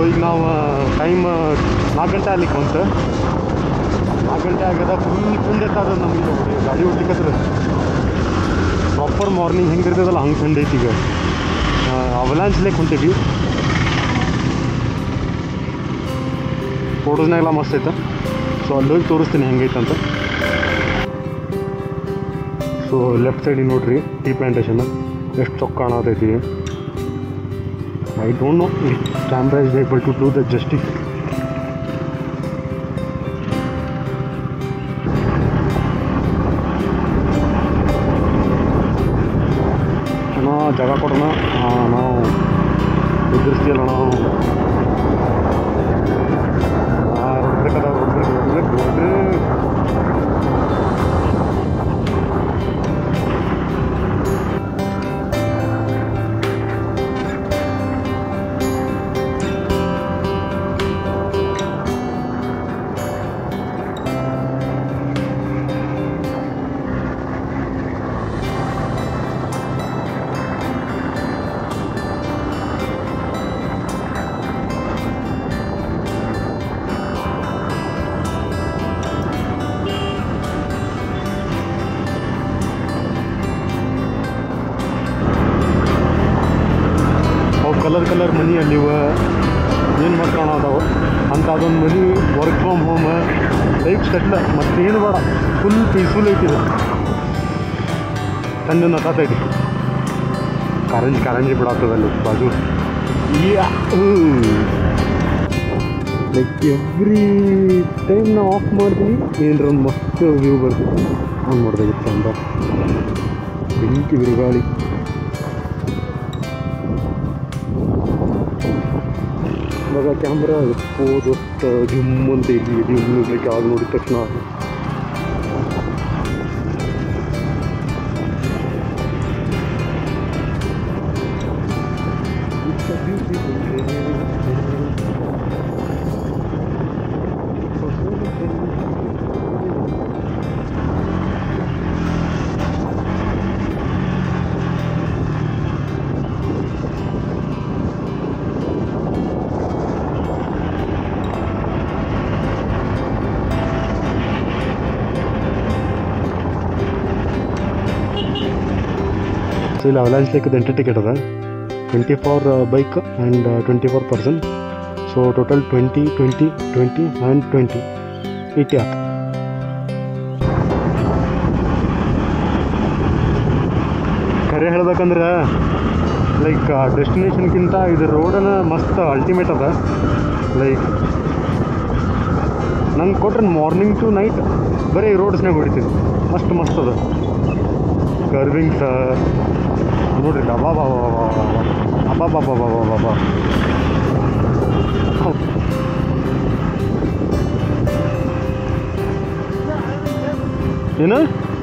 ಈಗ ನಾವು ಟೈಮ್ ನಾಲ್ಕು ಗಂಟೆ ಆಗ್ಲಿಕ್ಕೆ ಬಂತು ನಾಲ್ಕು ಗಂಟೆ ಆಗ್ಯದ ಫುಲ್ ಥಂಡಿ ಎತ್ತದ ನಮಗೆ ಗಾಡಿ ಹೊಡ್ಲಿಕ್ಕತ್ರ ಪ್ರಾಪರ್ ಮಾರ್ನಿಂಗ್ ಹೆಂಗಿರ್ತದಲ್ಲ ಹಂಗೆ ಥಂಡಿ ಐತಿ ಈಗ ಅವಲಾಂಚ್ ಲೇಕ್ ಹೊಂಟೀವಿ ಫೋಟೋಸ್ನಾಗೆಲ್ಲ ಮಸ್ತ್ ಐತೆ ಸೊ ಅಲ್ಲಿ ಹೋಗಿ ತೋರಿಸ್ತೀನಿ ಹೆಂಗೈತೆ ಅಂತ ಸೊ ಲೆಫ್ಟ್ ಸೈಡಿಗೆ ನೋಡ್ರಿ ಟೀ ಪ್ಲಾಂಟೇಶನ್ ಎಷ್ಟು ಚೊಕ್ಕ ಕಾಣತೈತಿ I don't know camera is able to do the justice ಅಣ್ಣ ಜಾಗ ಕೊಡೋಣ ನಾವು ಎದುರಿಸ್ತೀಯಲ್ಲ ನಾವು ರೋಡ್ ಬ್ರೇಕ್ ಅದಾವ road break road break road break ಅವು ಕಲರ್ ಕಲರ್ ಮನಿ ಅಲ್ಲಿವ ಏನು ಮಾಡ್ಕೊಳ ಅದಾವ ಅಂತ ಅದೊಂದು ಮನಿ work from home life settle ಮತ್ತೇನು ಬೇಡ ಫುಲ್ ಪೀಸ್ಫುಲ್ ಐತಿದೆ ತಂದೆ ನತಾತೈತಿ ಕಾರಂಜಿ ಕಾರಂಜಿ ಬಿಡಾತದ ಅಲ್ಲಿ ಬಾಜು ಲೈಕ್ ಎವ್ರಿ ಟೈಮ್ ನಾವು ಆಫ್ ಮಾಡ್ತೀನಿ ಏನರ ಒಂದು ಮಸ್ತ್ ವ್ಯೂ ಬರ್ತದೆ ಆನ್ ಮಾಡ್ದಾಗಿತ್ತು ಚಂದ ಬೆಂಕಿ ಬಿರುಗಾಳಿ ಇವಾಗ ಕ್ಯಾಮ್ರಾ ಎಪ್ಪೋ ದೊಡ್ಡ ಜುಮ್ ಅಂತ ಇಲ್ಲಿ ಇಲ್ಲಿ ನೋಡ್ಲಿಕ್ಕೆ ಆಗ ನೋಡಿದ ತಕ್ಷಣ ಸೊ ಇಲ್ಲಿ ಅವಲಾಂಚ್ ಲೇಕದ ಎಂಟ್ರಿ ಟಿಕೆಟ್ ಅದ twenty for bike and twenty for person so total twenty twenty twenty and twenty eighty ಆಯ್ತು ಖರೆ ಹೇಳ್ಬೇಕಂದ್ರೆ ಲೈಕ್ ಡೆಸ್ಟಿನೇಷನ್ಗಿಂತ ಇದು ರೋಡನ ಮಸ್ತ್ ಅಲ್ಟಿಮೇಟ್ ಅದ ಲೈಕ್ ನಂಗೆ ಕೊಟ್ರೆ ಮಾರ್ನಿಂಗ್ ಟು ನೈಟ್ ಬರೀ ರೋಡ್ಸ್ನಾಗ ಹೊಡಿತೀನಿ ಅಷ್ಟು ಮಸ್ತ್ ಅದ ಕರ್ವಿಂಗ್ಸ್ ನೋಡ್ರಿ ಅಬಾ ಬಾ ಅಬಾ ಬಾ ಬಾ ಬಾ ಬಾ ಬಾ ಏನು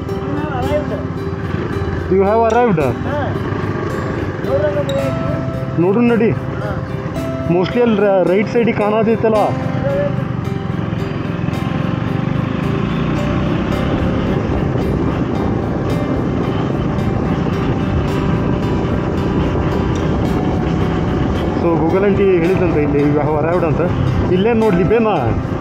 ಯು ಹ್ಯಾವ್ ಅರೈವ್ಡ್ ನೋಡು ನಡಿ ಮೋಸ್ಟ್ಲಿ ಅಲ್ಲಿ ರೈಟ್ ಸೈಡಿಗೆ ಕಾಣತೈತಲ್ಲ ಸೊ ಗೂಗಲ್ ಅಂಟಿ ಹೇಳಿದಂತ ಇಲ್ಲಿ ಯು ಹ್ಯಾವ್ ಅರೈವ್ಡ್ ಅಂತ ಇಲ್ಲೇ ನೋಡ್ಲಿ ಬೇನಾ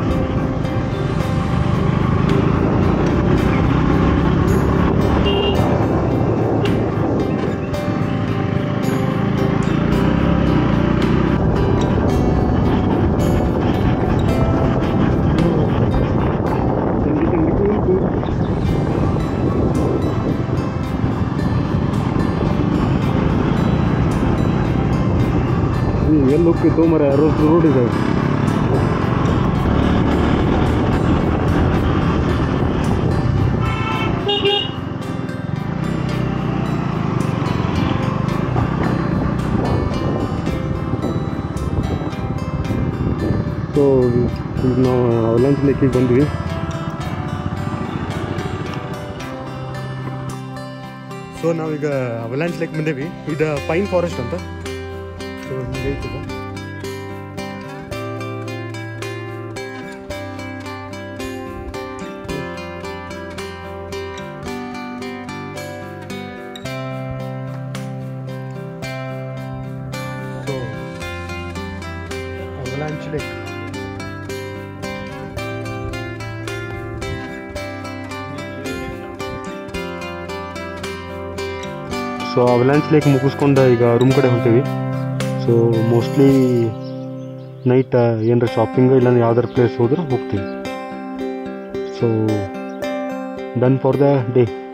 ತಿಂಡಿ ತಿಂಡಿ ಕೂಲ್ ಕೂಲ್ ಹ್ಞೂ ಎಲ್ಲಿ ಹೋಗ್ತಿತ್ತು ಮರ ರೋಡ್ ರೋಡ್ ಇದೆ ಸೊ ಈಗ ನಾವು ಅವಲಾಂಚ್ ಲೇಕಿಗೆ ಬಂದ್ವಿ ಸೊ ನಾವೀಗ ಅವಲಾಂಚ್ ಲೇಕ್ ಬಂದೇವಿ ಇದು ಪೈನ್ ಫಾರೆಸ್ಟ್ ಅಂತ ಸೊ ಹಿಂಗೈತದ so Avalanche Lake so Avalanche Lake ಮುಗಿಸ್ಕೊಂಡು ಈಗ ರೂಮ್ ಕಡೆ ಹೊಂಟೀವಿ ಸೊ ಮೋಸ್ಟ್ಲಿ ನೈಟ್ ಏನಾರ ಶಾಪಿಂಗ್ ಇಲ್ಲಾಂದ್ರೆ ಯಾವ್ದಾರು ಪ್ಲೇಸ್ ಹೋದ್ರೆ ಹೋಗ್ತೀವಿ so done for the day